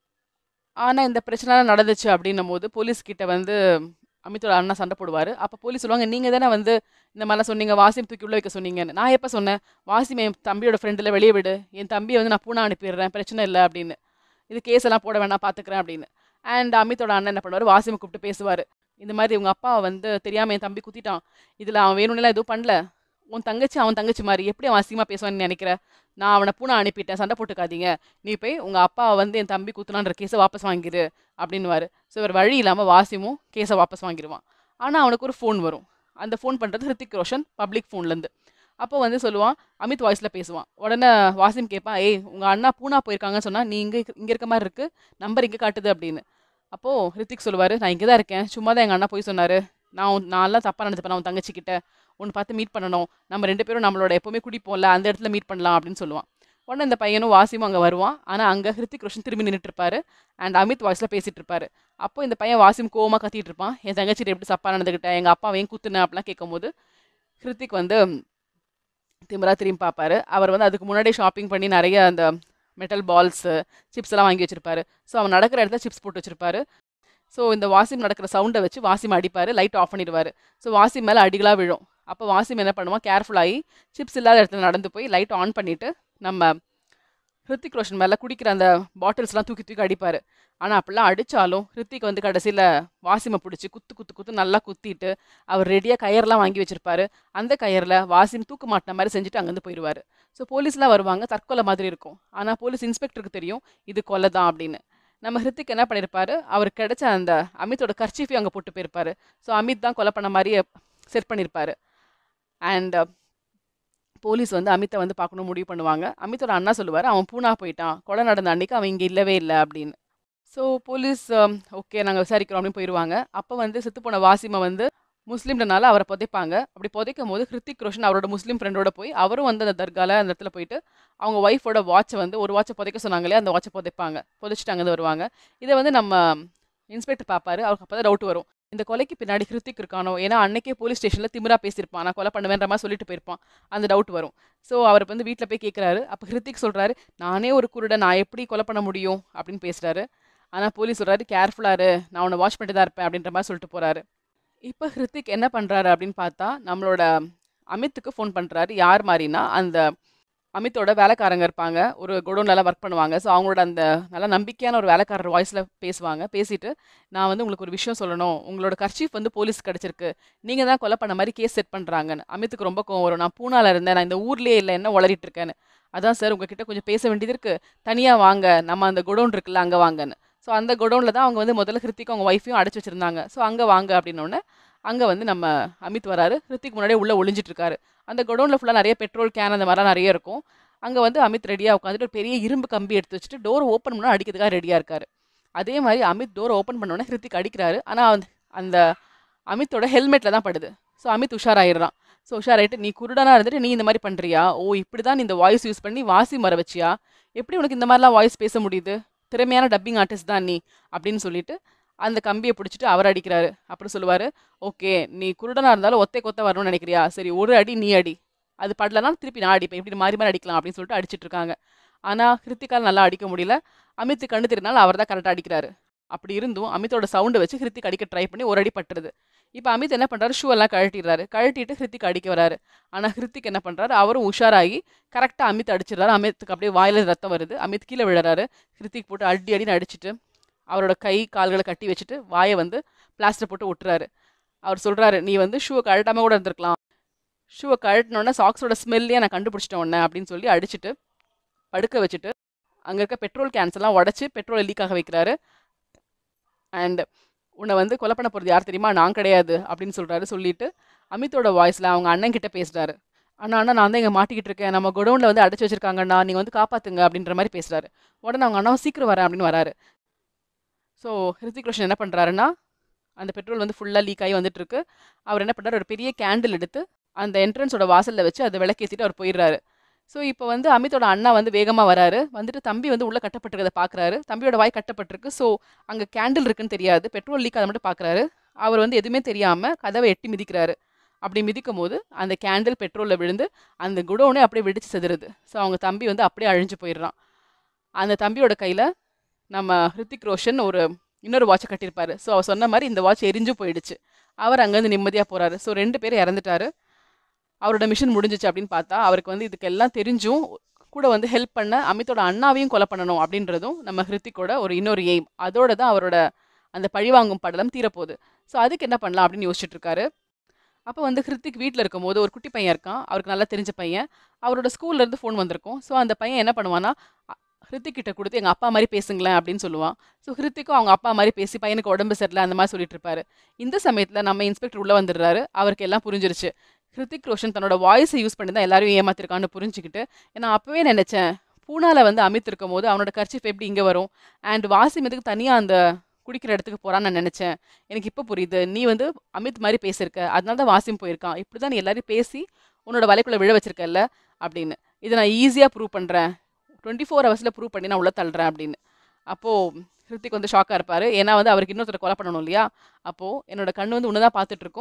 ஆனால் இந்த பிரச்சனை நடந்துச்சு அப்படின்னும் போது போலீஸ் கிட்ட வந்து அமித்தோட அண்ணா சண்டை போடுவார் அப்போ போலீஸ் சொல்லுவாங்க நீங்கள் தானே வந்து இந்த மாதிரிலாம் சொன்னீங்க வாசிம் தூக்கி உள்ள வைக்க சொன்னீங்கன்னு நான் எப்போ சொன்னேன் வாசிம் என் தம்பியோட ஃப்ரெண்டில் வெளியே விடு என் தம்பியை வந்து நான் பூனா அனுப்பிடுறேன் பிரச்சனை இல்லை அப்படின்னு இது கேஸ் எல்லாம் போட வேணாம் பார்த்துக்கிறேன் அப்படின்னு அண்ட் அமித்தோட அண்ணன் என்ன பண்ணுவார் வாசிமை கூப்பிட்டு பேசுவார் இந்த மாதிரி உங்கள் அப்பா வந்து தெரியாமல் என் தம்பி குத்திட்டான் இதில் அவன் வேணும்னுலாம் எதுவும் பண்ணல உன் தங்கச்சி அவன் தங்கச்சி மாதிரி எப்படி அவன் அசிங்கமாக பேசுவான்னு நினைக்கிற நான் அவனை பூனா அனுப்பிட்டேன் சண்டை போட்டுக்காதீங்க நீ போய் உங்கள் அப்பா வந்து என் தம்பி குத்துனான்ற கேஸை வாபஸ் வாங்கிடு அப்படின்னுவாரு ஸோ இவர் வழி இல்லாமல் வாசிமும் கேஸை வாபஸ் வாங்கிடுவான் ஆனால் அவனுக்கு ஒரு ஃபோன் வரும் அந்த ஃபோன் பண்ணுறது ஹிருத்திக் ரோஷன் பப்ளிக் ஃபோன்லேருந்து அப்போ வந்து சொல்லுவான் அமித் வாய்ஸில் பேசுவான் உடனே வாசிம் கேட்பான் ஏய் உங்கள் அண்ணா பூனா போயிருக்காங்கன்னு சொன்னால் நீ இங்கே இங்கே இருக்க மாதிரி இருக்குது நம்பர் இங்கே காட்டுது அப்படின்னு அப்போது ஹிருத்திக் சொல்லுவார் நான் இங்கே தான் இருக்கேன் சும்மா தான் எங்கள் அண்ணா போய் சொன்னார் நான் உன்- நான்லாம் தப்பாக நடந்துப்பேன் நான் உன் தங்கச்சிக்கிட்ட உன்னை பார்த்து மீட் பண்ணணும் நம்ம ரெண்டு பேரும் நம்மளோட எப்போவுமே குடிப்போம்ல அந்த இடத்துல மீட் பண்ணலாம் அப்படின்னு சொல்லுவான் உடனே இந்த பையனும் வாசிமும் அங்கே வருவான் ஆனால் அங்கே ஹிருத்திக் ரோஷன் திரும்பி நின்றுட்டு இருப்பாரு அண்ட் அமித் வாய்ஸில் பேசிட்டு இருப்பாரு அப்போ இந்த பையன் வாசிம் கோவமாக கத்திட்டு இருப்பான் என் தங்கச்சிட்ட எப்படி தப்பாக நடந்துக்கிட்டேன் எங்கள் அப்பா ஏன் குத்துனேன் அப்படிலாம் கேட்கும்போது ஹிருத்திக் வந்து திமிரா திரும்பி பார்ப்பாரு அவர் வந்து அதுக்கு முன்னாடியே ஷாப்பிங் பண்ணி நிறைய அந்த மெட்டல் பால்ஸு சிப்ஸ் எல்லாம் வாங்கி வச்சிருப்பாரு ஸோ அவன் நடக்கிற இடத்துல சிப்ஸ் போட்டு வச்சிருப்பாரு ஸோ இந்த வாசிம் நடக்கிற சவுண்டை வச்சு வாசிம் அடிப்பார் லைட் ஆஃப் பண்ணிடுவார் ஸோ வாசிம் மேலே அடிகளாக விழும் அப்போ வாசிம் என்ன பண்ணுவான் கேர்ஃபுல்லாகி சிப்ஸ் இல்லாத இடத்துல நடந்து போய் லைட் ஆன் பண்ணிவிட்டு நம்ம ஹிருத்திக் ரோஷன் மேலே குடிக்கிற அந்த பாட்டில்ஸ்லாம் தூக்கி தூக்கி அடிப்பார் ஆனால் அப்படிலாம் அடித்தாலும் ஹிருத்திக் வந்து கடைசியில் வாசிமை பிடிச்சி குத்து குத்து குத்து நல்லா குத்திட்டு அவர் ரெடியாக கயர்லாம் வாங்கி வச்சிருப்பாரு அந்த கயரில் வாசிம் தூக்க மாட்டின மாதிரி செஞ்சுட்டு அங்கேருந்து போயிடுவார் ஸோ போலீஸ்லாம் வருவாங்க தற்கொலை மாதிரி இருக்கும் ஆனால் போலீஸ் இன்ஸ்பெக்டருக்கு தெரியும் இது கொலை தான் அப்படின்னு நம்ம ஹிருத்திக் என்ன பண்ணியிருப்பாரு அவருக்கு கிடைச்ச அந்த அமித்தோட கர்ச்சீஃபையும் அங்கே போட்டு போயிருப்பாரு ஸோ அமித் தான் கொலை பண்ண மாதிரியே செட் பண்ணியிருப்பாரு அண்ட் போலீஸ் வந்து அமித்தை வந்து பார்க்கணும் முடிவு பண்ணுவாங்க அமித்தோட அண்ணா சொல்லுவார் அவன் பூனா போயிட்டான் கொலை நடந்த அன்னைக்கு அவன் இங்கே இல்லவே இல்லை அப்படின்னு ஸோ போலீஸ் ஓகே நாங்கள் விசாரிக்கிறோம் அப்படின்னு போயிடுவாங்க அப்போ வந்து செத்து போன வாசிமை வந்து முஸ்லீம்ன்றனால அவரை புதைப்பாங்க அப்படி புதைக்கும் போது ஹிருத்திக் ரோஷன் அவரோட முஸ்லீம் ஃப்ரெண்டோட போய் அவரும் வந்து அந்த தர்கால அந்த இடத்துல போயிட்டு அவங்க ஒய்ஃபோட வாட்சை வந்து ஒரு வாட்சை புதைக்க சொன்னாங்களே அந்த வாட்சை புதைப்பாங்க புதைச்சிட்டு அங்கேருந்து வருவாங்க இதை வந்து நம்ம இன்ஸ்பெக்டர் பார்ப்பாரு அவருக்கு அப்போ தான் டவுட் வரும் இந்த கொலைக்கு பின்னாடி ஹிருத்திக் இருக்கானோ ஏன்னா அன்னைக்கே போலீஸ் ஸ்டேஷனில் திமிரா பேசியிருப்பான் நான் கொலை பண்ணுவேன்ற மாதிரி சொல்லிட்டு போயிருப்பான் அந்த டவுட் வரும் ஸோ அவர் வந்து வீட்டில் போய் கேட்குறாரு அப்போ ஹிருத்திக் சொல்கிறாரு நானே ஒரு குருடன் நான் எப்படி கொலை பண்ண முடியும் அப்படின்னு பேசுகிறாரு ஆனால் போலீஸ் சொல்கிறாரு கேர்ஃபுல்லாரு நான் உன்னை வாட்ச் பண்ணிட்டு தான் இருப்பேன் அப்படின்ற மாதிரி சொல்லிட்டு போகிறாரு இப்போ ஹிருத்திக் என்ன பண்ணுறாரு அப்படின்னு பார்த்தா நம்மளோட அமித்துக்கு ஃபோன் பண்ணுறாரு யார் மாதிரினா அந்த அமித்தோட வேலைக்காரங்க இருப்பாங்க ஒரு குடோன்லலாம் ஒர்க் பண்ணுவாங்க ஸோ அவங்களோட அந்த நல்ல நம்பிக்கையான ஒரு வேலைக்காரர் வாய்ஸில் பேசுவாங்க பேசிட்டு நான் வந்து உங்களுக்கு ஒரு விஷயம் சொல்லணும் உங்களோட கர்ச்சீஃப் வந்து போலீஸ் கிடச்சிருக்கு நீங்கள் தான் கொலை பண்ண மாதிரி கேஸ் செட் பண்ணுறாங்கன்னு அமித்துக்கு ரொம்ப கோவம் வரும் நான் பூனால இருந்தேன் நான் இந்த ஊர்லேயே இல்லை என்ன உளறிட்டு இருக்கேன்னு அதான் சார் உங்ககிட்ட கொஞ்சம் பேச வேண்டியது இருக்குது தனியாக வாங்க நம்ம அந்த குடோன் இருக்குல்ல அங்கே வாங்கன்னு ஸோ அந்த குடோனில் தான் அவங்க வந்து முதல்ல ஹிருத்திக்கும் அவங்க ஒய்ஃபையும் அடைச்சி வச்சிருந்தாங்க ஸோ அங்கே வாங்க அப்படின்னோடனே அங்கே வந்து நம்ம அமித் வராரு ஹிருத்திக் முன்னாடியே உள்ளே ஒளிஞ்சிட்டு இருக்காரு அந்த குடோனில் ஃபுல்லாக நிறைய பெட்ரோல் கேன் அந்த மாதிரிலாம் நிறைய இருக்கும் அங்கே வந்து அமித் ரெடியாக உட்காந்துட்டு ஒரு பெரிய இரும்பு கம்பி எடுத்து வச்சுட்டு டோர் ஓப்பன் பண்ணால் அடிக்கிறதுக்காக ரெடியாக இருக்காரு அதே மாதிரி அமித் டோர் ஓப்பன் பண்ணோன்னே ஹிருத்திக் அடிக்கிறாரு ஆனால் அந்த அந்த அமித்தோட ஹெல்மெட்டில் தான் படுது ஸோ அமித் உஷாராயிடுறான் ஸோ உஷாராயிட்டு நீ குருடனாக இருந்துட்டு நீ இந்த மாதிரி பண்ணுறியா ஓ இப்படி தான் நீ இந்த வாய்ஸ் யூஸ் பண்ணி வாசி மர வச்சியா எப்படி உனக்கு இந்த மாதிரிலாம் வாய்ஸ் பேச முடியுது திறமையான டப்பிங் ஆர்டிஸ்ட் தான் நீ அப்படின்னு சொல்லிட்டு அந்த கம்பியை பிடிச்சிட்டு அவர் அடிக்கிறாரு அப்புறம் சொல்லுவார் ஓகே நீ குருடனாக இருந்தாலும் ஒத்தை கொத்த வரணும்னு நினைக்கிறியா சரி ஒரு அடி நீ அடி அது படலனா திருப்பி நான் அடிப்பேன் இப்படி மாறி மாறி அடிக்கலாம் அப்படின்னு சொல்லிட்டு அடிச்சிட்டு இருக்காங்க ஆனால் ஹிருத்திகால் நல்லா அடிக்க முடியல அமித் கண்ணு தெரினால அவர் தான் கரெக்டாக அடிக்கிறாரு அப்படி இருந்தும் அமித்தோட சவுண்டை வச்சு ஹிருத்திக் அடிக்க ட்ரை பண்ணி ஒரு அடி பட்டுருது இப்போ அமித் என்ன பண்ணுறாரு ஷூ எல்லாம் கழட்டிடுறாரு கழட்டிட்டு ஹிருத்திக் அடிக்க வராரு ஆனால் ஹிருத்திக் என்ன பண்ணுறாரு அவரும் உஷாராகி கரெக்டாக அமித் அடிச்சிடுறாரு அமித்துக்கு அப்படியே வாயில ரத்தம் வருது அமித் கீழே விழுறாரு ஹிருத்திக் போட்டு அடி அடின்னு அடிச்சிட்டு அவரோட கை கால்களை கட்டி வச்சுட்டு வாயை வந்து பிளாஸ்டர் போட்டு விட்டுறாரு அவர் சொல்கிறாரு நீ வந்து ஷூவை கழட்டாமல் கூட இருந்திருக்கலாம் ஷூவை கழட்டினோடனே சாக்ஸோட ஸ்மெல்லையே நான் கண்டுபிடிச்சிட்டேன் உடனே அப்படின்னு சொல்லி அடிச்சுட்டு படுக்க வச்சுட்டு அங்கே இருக்க பெட்ரோல் கேன்ஸ் எல்லாம் உடச்சி பெட்ரோலை லீக் ஆக வைக்கிறாரு அண்ட் உன்னை வந்து கொலை பண்ண போகிறது யார் தெரியுமா நான் கிடையாது அப்படின்னு சொல்கிறாரு சொல்லிட்டு அமித்தோட வாய்ஸில் அவங்க அண்ணன் கிட்ட பேசுகிறாரு அண்ணா அண்ணா நான் தான் இங்கே மாட்டிக்கிட்டு இருக்கேன் நம்ம குடோனில் வந்து அடைச்சி வச்சிருக்காங்கண்ணா நீங்கள் வந்து காப்பாற்றுங்க அப்படின்ற மாதிரி பேசுகிறாரு உடனே அவங்க அண்ணாவும் சீக்கிரம் வரேன் அப்படின்னு வராரு ஸோ ஹிருத்திக் ரோஷன் என்ன பண்ணுறாருன்னா அந்த பெட்ரோல் வந்து ஃபுல்லாக லீக் ஆகி வந்துட்டு இருக்கு அவர் என்ன பண்ணுறாரு ஒரு பெரிய கேண்டில் எடுத்து அந்த என்ட்ரன்ஸோட வாசலில் வச்சு அதை விளக்கேற்றிட்டு அவர் போயிடுறாரு ஸோ இப்போ வந்து அமித்தோட அண்ணா வந்து வேகமாக வராரு வந்துட்டு தம்பி வந்து உள்ளே கட்டப்பட்டிருக்கதை பார்க்குறாரு தம்பியோட வாய் கட்டப்பட்டிருக்கு ஸோ அங்கே கேண்டில் இருக்குன்னு தெரியாது பெட்ரோல் லீக் அதை மட்டும் பார்க்குறாரு அவர் வந்து எதுவுமே தெரியாமல் கதவை எட்டி மிதிக்கிறாரு அப்படி மிதிக்கும் போது அந்த கேண்டில் பெட்ரோலில் விழுந்து அந்த குடோனே அப்படியே வெடிச்சு செதுருது ஸோ அவங்க தம்பி வந்து அப்படியே அழிஞ்சு போயிடுறான் அந்த தம்பியோட கையில் நம்ம ஹிருத்திக் ரோஷன் ஒரு இன்னொரு வாட்சை கட்டியிருப்பாரு ஸோ அவர் சொன்ன மாதிரி இந்த வாட்ச் எரிஞ்சு போயிடுச்சு அவர் அங்கேருந்து நிம்மதியாக போகிறாரு ஸோ ரெண்டு பேரும் இறந்துட்டாரு அவரோட மிஷன் முடிஞ்சிச்சு அப்படின்னு பார்த்தா அவருக்கு வந்து இதுக்கெல்லாம் தெரிஞ்சும் கூட வந்து ஹெல்ப் பண்ண அமித்தோட அண்ணாவையும் கொலை பண்ணணும் அப்படின்றதும் நம்ம ஹிருத்திக்கோட ஒரு இன்னொரு எய்ம் அதோட தான் அவரோட அந்த பழிவாங்கும் படலம் தீரப்போகுது ஸோ அதுக்கு என்ன பண்ணலாம் அப்படின்னு யோசிச்சுட்டு இருக்காரு அப்போ வந்து ஹிருத்திக் வீட்டில் இருக்கும்போது ஒரு குட்டி பையன் இருக்கான் அவருக்கு நல்லா தெரிஞ்ச பையன் அவரோட ஸ்கூல்ல இருந்து ஃபோன் வந்திருக்கும் ஸோ அந்த பையன் என்ன பண்ணுவான்னா அ- ஹிருத்திக் கிட்ட கொடுத்து எங்கள் அப்பா மாதிரி பேசுங்களேன் அப்படின்னு சொல்லுவான் ஸோ ஹிருத்திக்கும் அவங்க அப்பா மாதிரி பேசி பையனுக்கு உடம்பு சரியில்லை அந்த மாதிரி சொல்லிட்டு இருப்பாரு இந்த சமயத்தில் நம்ம இன்ஸ்பெக்டர் உள்ளே வந்துடுறாரு அவருக்கு எல்லாம் புரிஞ்சிருச்சு ஹிருத்திக் ரோஷன் தன்னோட வாய்ஸை யூஸ் பண்ணி தான் எல்லாரும் ஏமாத்திருக்கான்னு புரிஞ்சுக்கிட்டு நான் அப்போவே நினச்சேன் பூனால வந்து அமித் இருக்கும் போது அவனோட கர்ச்சிஃப் எப்படி இங்கே வரும் அண்ட் வாசிம் எதுக்கு தனியாக அந்த குடிக்கிற இடத்துக்கு போகிறான்னு நான் நினச்சேன் எனக்கு இப்போ புரியுது நீ வந்து அமித் மாதிரி பேசியிருக்க அதனால தான் வாசிம் போயிருக்கான் இப்படி தான் நீ எல்லாரையும் பேசி உன்னோட வலைக்குள்ளே விழ வச்சிருக்கல்ல அப்படின்னு இதை நான் ஈஸியாக ப்ரூவ் பண்ணுறேன் டுவெண்ட்டி ஃபோர் ஹவர்ஸில் ப்ரூவ் பண்ணி நான் உள்ள தள்ளுறேன் அப்படின்னு அப்போது ஹிருத்திக் வந்து ஷாக்காக இருப்பார் ஏன்னா வந்து அவருக்கு இன்னொருத்தரை கொலை பண்ணணும் இல்லையா அப்போது என்னோட கண்ணு வந்து உன்னை தான் பார்த்துட்ருக்கோம்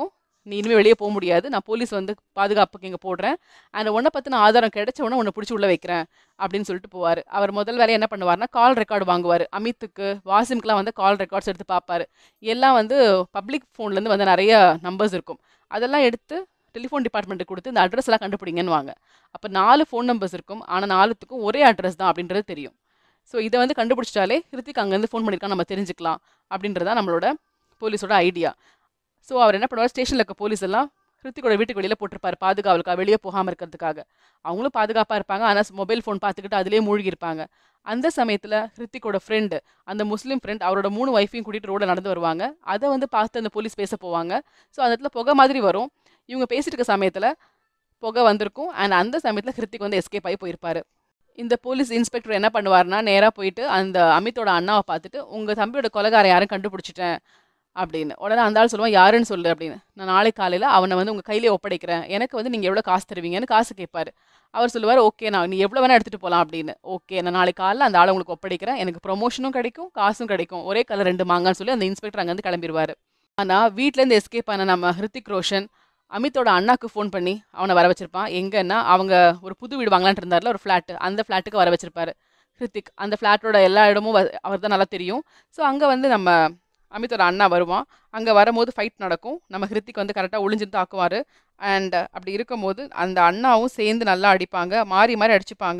நீ இனிமேல் வெளியே போக முடியாது நான் போலீஸ் வந்து பாதுகாப்புக்கு இங்கே போடுறேன் அண்ட் உன்னை பற்றின ஆதாரம் கிடைச்ச உடனே உன்னை பிடிச்சி உள்ளே வைக்கிறேன் அப்படின்னு சொல்லிட்டு போவார் அவர் முதல் வேலையை என்ன பண்ணுவார்னா கால் ரெக்கார்டு வாங்குவார் அமித்துக்கு வாசிம்க்குலாம் வந்து கால் ரெக்கார்ட்ஸ் எடுத்து பார்ப்பாரு எல்லாம் வந்து பப்ளிக் ஃபோன்லேருந்து வந்து நிறைய நம்பர்ஸ் இருக்கும் அதெல்லாம் எடுத்து டெலிஃபோன் டிபார்ட்மெண்ட்டுக்கு கொடுத்து இந்த அட்ரஸ் எல்லாம் கண்டுபிடிங்கன்னு வாங்க அப்போ நாலு ஃபோன் நம்பர்ஸ் இருக்கும் ஆனால் நாலுத்துக்கும் ஒரே அட்ரஸ் தான் அப்படின்றது தெரியும் ஸோ இதை வந்து கண்டுபிடிச்சிட்டாலே ஹிருத்திக் அங்கேருந்து ஃபோன் பண்ணியிருக்கான் நம்ம தெரிஞ்சுக்கலாம் அப்படின்றது தான் நம்மளோட போலீஸோட ஐடியா ஸோ அவர் என்ன பண்ணுவார் ஸ்டேஷனில் இருக்க போலீஸ் எல்லாம் ஹிருத்திக்கோட வீட்டுக்கு வெளியில் போட்டிருப்பார் பாதுகாவலுக்காக வெளியே போகாமல் இருக்கிறதுக்காக அவங்களும் பாதுகாப்பாக இருப்பாங்க ஆனால் மொபைல் ஃபோன் பார்த்துக்கிட்டு அதிலே மூழ்கி இருப்பாங்க அந்த சமயத்தில் ஹிருத்திக்கோட ஃப்ரெண்டு அந்த முஸ்லீம் ஃப்ரெண்ட் அவரோட மூணு ஒய்ஃபையும் கூட்டிகிட்டு ரோட நடந்து வருவாங்க அதை வந்து பார்த்து அந்த போலீஸ் பேச போவாங்க ஸோ அந்த இடத்துல புகை மாதிரி வரும் இவங்க பேசிட்டு இருக்க சமயத்தில் புகை வந்திருக்கும் அண்ட் அந்த சமயத்தில் ஹிருத்திக் வந்து எஸ்கேப் ஆகி போயிருப்பாரு இந்த போலீஸ் இன்ஸ்பெக்டர் என்ன பண்ணுவார்னா நேராக போயிட்டு அந்த அமித்தோட அண்ணாவை பார்த்துட்டு உங்கள் தம்பியோட கொலகாரை யாரும் கண்டுபிடிச்சிட்டேன் அப்படின்னு உடனே அந்த ஆள் சொல்லுவான் யாருன்னு சொல்லு அப்படின்னு நான் நாளை காலையில் அவனை வந்து உங்கள் கையிலே ஒப்படைக்கிறேன் எனக்கு வந்து நீங்கள் எவ்வளோ காசு தருவீங்கன்னு காசு கேட்பாரு அவர் சொல்லுவார் ஓகே நான் நீ எவ்வளோ வேணால் எடுத்துகிட்டு போகலாம் அப்படின்னு ஓகே நான் நாளைக்கு காலையில் அந்த ஆளை உங்களுக்கு ஒப்படைக்கிறேன் எனக்கு ப்ரொமோஷனும் கிடைக்கும் காசும் கிடைக்கும் ஒரே கலர் ரெண்டு மாங்கன்னு சொல்லி அந்த இன்ஸ்பெக்டர் அங்கேருந்து கிளம்பிடுவார் ஆனால் வீட்டிலேருந்து எஸ்கேப் ஆன நம்ம ஹிருத்திக் ரோஷன் அமித்தோட அண்ணாக்கு ஃபோன் பண்ணி அவனை வர வச்சிருப்பான் எங்கன்னா அவங்க ஒரு புது வீடு வாங்கலான்ட்டு இருந்தார்ல ஒரு ஃப்ளாட்டு அந்த ஃப்ளாட்டுக்கு வர வச்சிருப்பாரு ஹிருத்திக் அந்த ஃப்ளாட்டோட எல்லா இடமும் அவர் தான் நல்லா தெரியும் ஸோ அங்கே வந்து நம்ம அமித்தோட அண்ணா வருவான் அங்கே வரும்போது ஃபைட் நடக்கும் நம்ம ஹிருத்திக் வந்து கரெக்டாக ஒளிஞ்சு தாக்குவார் அண்ட் அப்படி இருக்கும்போது அந்த அண்ணாவும் சேர்ந்து நல்லா அடிப்பாங்க மாறி மாறி அடிச்சுப்பாங்க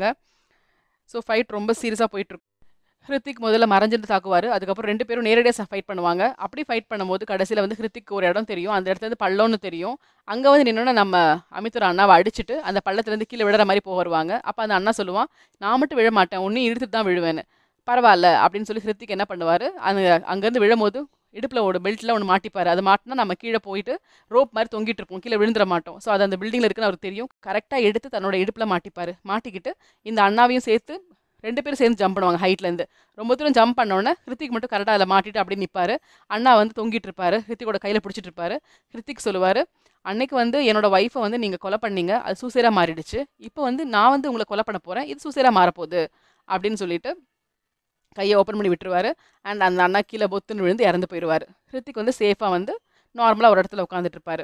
ஸோ ஃபைட் ரொம்ப சீரியஸாக போயிட்டுருக்கும் ஹிருத்திக் முதல்ல மறைஞ்சிட்டு தாக்குவார் அதுக்கப்புறம் ரெண்டு பேரும் நேரடியாக ஃபைட் பண்ணுவாங்க அப்படி ஃபைட் பண்ணும்போது கடைசியில் வந்து ஹிருத்திக் ஒரு இடம் தெரியும் அந்த இடத்துல வந்து பள்ளம்னு தெரியும் அங்கே வந்து நின்னோன்னா நம்ம அமித்தோட அண்ணாவை அடிச்சுட்டு அந்த பள்ளத்துலேருந்து கீழே விழுற மாதிரி போக வருவாங்க அப்போ அந்த அண்ணா சொல்லுவான் நான் மட்டும் விழ மாட்டேன் ஒன்றும் இழுத்துட்டு தான் விழுவேன்னு பரவாயில்ல அப்படின்னு சொல்லி ஹிருத்திக் என்ன பண்ணுவார் அந்த அங்கேருந்து விழும்போது இடுப்பில் ஒரு பெல்ட்டில் ஒன்று மாட்டிப்பார் அது மாட்டினா நம்ம கீழே போயிட்டு ரோப் மாதிரி தொங்கிட்டு இருப்போம் கீழே விழுந்துட மாட்டோம் ஸோ அது அந்த பில்டிங்கில் இருக்குன்னு அவருக்கு தெரியும் கரெக்டாக எடுத்து தன்னோட இடுப்பில் மாட்டிப்பார் மாட்டிக்கிட்டு இந்த அண்ணாவையும் சேர்த்து ரெண்டு பேரும் சேர்ந்து ஜம்ப் பண்ணுவாங்க ஹைட்லேருந்து ரொம்ப தூரம் ஜம்ப் பண்ணோன்னே ஹிருத்திக் மட்டும் கரெக்டாக அதில் மாட்டிட்டு அப்படியே நிற்பார் அண்ணா வந்து தொங்கிட்டு இருப்பாரு ஹிருத்திக்கோட கையில் பிடிச்சிட்டு இருப்பாரு ஹிருத்திக் சொல்லுவார் அன்னைக்கு வந்து என்னோட ஒய்ஃபை வந்து நீங்கள் கொலை பண்ணீங்க அது சூசைராக மாறிடுச்சு இப்போ வந்து நான் வந்து உங்களை கொலை பண்ண போகிறேன் இது சூசைராக மாறப்போகுது அப்படின்னு சொல்லிட்டு கையை ஓப்பன் பண்ணி விட்டுருவாரு அண்ட் அந்த அண்ணா கீழே பொத்துன்னு விழுந்து இறந்து போயிடுவார் ஹிருத்திக் வந்து சேஃபாக வந்து நார்மலாக ஒரு இடத்துல உட்காந்துட்டு இருப்பாரு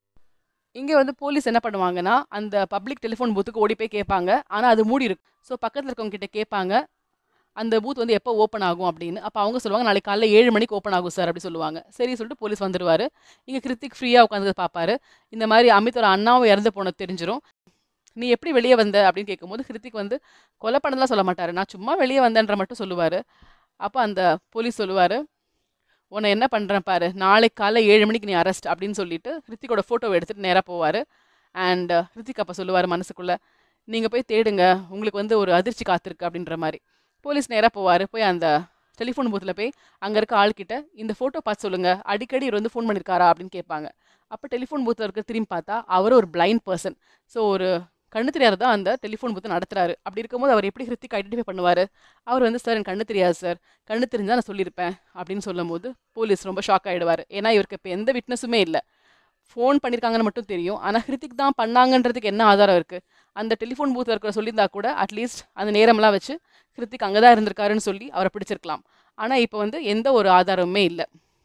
இங்கே வந்து போலீஸ் என்ன பண்ணுவாங்கன்னா அந்த பப்ளிக் டெலிஃபோன் பூத்துக்கு ஓடி போய் கேட்பாங்க ஆனால் அது மூடி இருக்கு ஸோ பக்கத்தில் இருக்கவங்க கிட்ட கேட்பாங்க அந்த பூத் வந்து எப்போ ஓப்பன் ஆகும் அப்படின்னு அப்போ அவங்க சொல்லுவாங்க நாளைக்கு காலைல ஏழு மணிக்கு ஓப்பன் ஆகும் சார் அப்படி சொல்லுவாங்க சரி சொல்லிட்டு போலீஸ் வந்துருவார் இங்கே கிருத்திக் ஃப்ரீயாக உட்காந்து பார்ப்பாரு இந்த மாதிரி அமித்தோட அண்ணாவும் இறந்து போனது தெரிஞ்சிரும் நீ எப்படி வெளியே வந்த அப்படின்னு கேட்கும்போது ஹிருத்திக் வந்து கொலை பண்ணதெல்லாம் சொல்ல மாட்டார் நான் சும்மா வெளியே வந்தேன்ற மட்டும் சொல்லுவார் அப்போ அந்த போலீஸ் சொல்லுவார் உன்னை என்ன பண்ணுறேன் பாரு நாளைக்கு காலைல ஏழு மணிக்கு நீ அரெஸ்ட் அப்படின்னு சொல்லிட்டு ஹிருத்திக்கோட ஃபோட்டோவை எடுத்துகிட்டு நேராக போவார் அண்ட் ஹிருத்திக் அப்போ சொல்லுவார் மனசுக்குள்ளே நீங்கள் போய் தேடுங்க உங்களுக்கு வந்து ஒரு அதிர்ச்சி காத்திருக்கு அப்படின்ற மாதிரி போலீஸ் நேராக போவார் போய் அந்த டெலிஃபோன் பூத்தில் போய் அங்கே இருக்க ஆள்கிட்ட இந்த ஃபோட்டோ பார்த்து சொல்லுங்கள் அடிக்கடி இவர் வந்து ஃபோன் பண்ணியிருக்காரா அப்படின்னு கேட்பாங்க அப்போ டெலிஃபோன் பூத்தில் இருக்க திரும்பி பார்த்தா அவர் ஒரு பிளைண்ட் பர்சன் ஸோ ஒரு கண்ணு தெரியாத தான் அந்த டெலிஃபோன் பூத்து நடத்துறாரு அப்படி இருக்கும்போது அவர் எப்படி ஹிருத்திக் ஐடென்டிஃபை பண்ணுவார் அவர் வந்து சார் எனக்கு கண்ணு தெரியாது சார் கண்ணு தெரிஞ்சால் நான் சொல்லியிருப்பேன் அப்படின்னு சொல்லும்போது போலீஸ் ரொம்ப ஷாக் ஆகிடுவார் ஏன்னா இவருக்கு இப்போ எந்த விட்னஸுமே இல்லை ஃபோன் பண்ணியிருக்காங்கன்னு மட்டும் தெரியும் ஆனால் ஹிருத்திக் தான் பண்ணாங்கன்றதுக்கு என்ன ஆதாரம் இருக்குது அந்த டெலிஃபோன் பூத்தில் இருக்கிற சொல்லியிருந்தா கூட அட்லீஸ்ட் அந்த நேரம்லாம் வச்சு ஹிருத்திக் அங்கே தான் இருந்திருக்காருன்னு சொல்லி அவரை பிடிச்சிருக்கலாம் ஆனால் இப்போ வந்து எந்த ஒரு ஆதாரமுமே இல்லை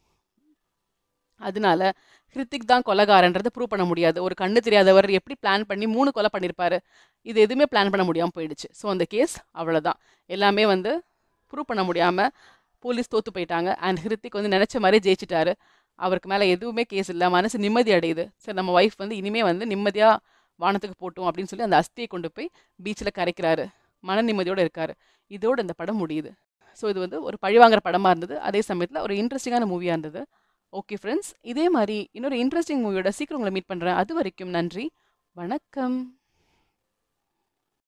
அதனால ஹிருத்திக் தான் கொலகாரன்றதை ப்ரூவ் பண்ண முடியாது ஒரு கண்ணு தெரியாதவர் எப்படி பிளான் பண்ணி மூணு கொலை பண்ணியிருப்பாரு இது எதுவுமே பிளான் பண்ண முடியாமல் போயிடுச்சு ஸோ அந்த கேஸ் அவ்வளோதான் எல்லாமே வந்து ப்ரூவ் பண்ண முடியாமல் போலீஸ் தோற்று போயிட்டாங்க அண்ட் ஹிருத்திக் வந்து நினச்ச மாதிரி ஜெயிச்சிட்டாரு அவருக்கு மேலே எதுவுமே கேஸ் இல்லை மனசு நிம்மதி அடையுது சரி நம்ம ஒய்ஃப் வந்து இனிமே வந்து நிம்மதியாக வானத்துக்கு போட்டோம் அப்படின்னு சொல்லி அந்த அஸ்தியை கொண்டு போய் பீச்சில் கரைக்கிறாரு மன நிம்மதியோடு இருக்காரு இதோடு இந்த படம் முடியுது ஸோ இது வந்து ஒரு பழிவாங்கிற படமாக இருந்தது அதே சமயத்தில் ஒரு இன்ட்ரெஸ்டிங்கான மூவியாக இருந்தது ஓகே ஃப்ரெண்ட்ஸ் இதே மாதிரி இன்னொரு இன்ட்ரெஸ்டிங் மூவியோட சீக்கிரம் உங்களை மீட் பண்ணுறேன் அது வரைக்கும் நன்றி வணக்கம்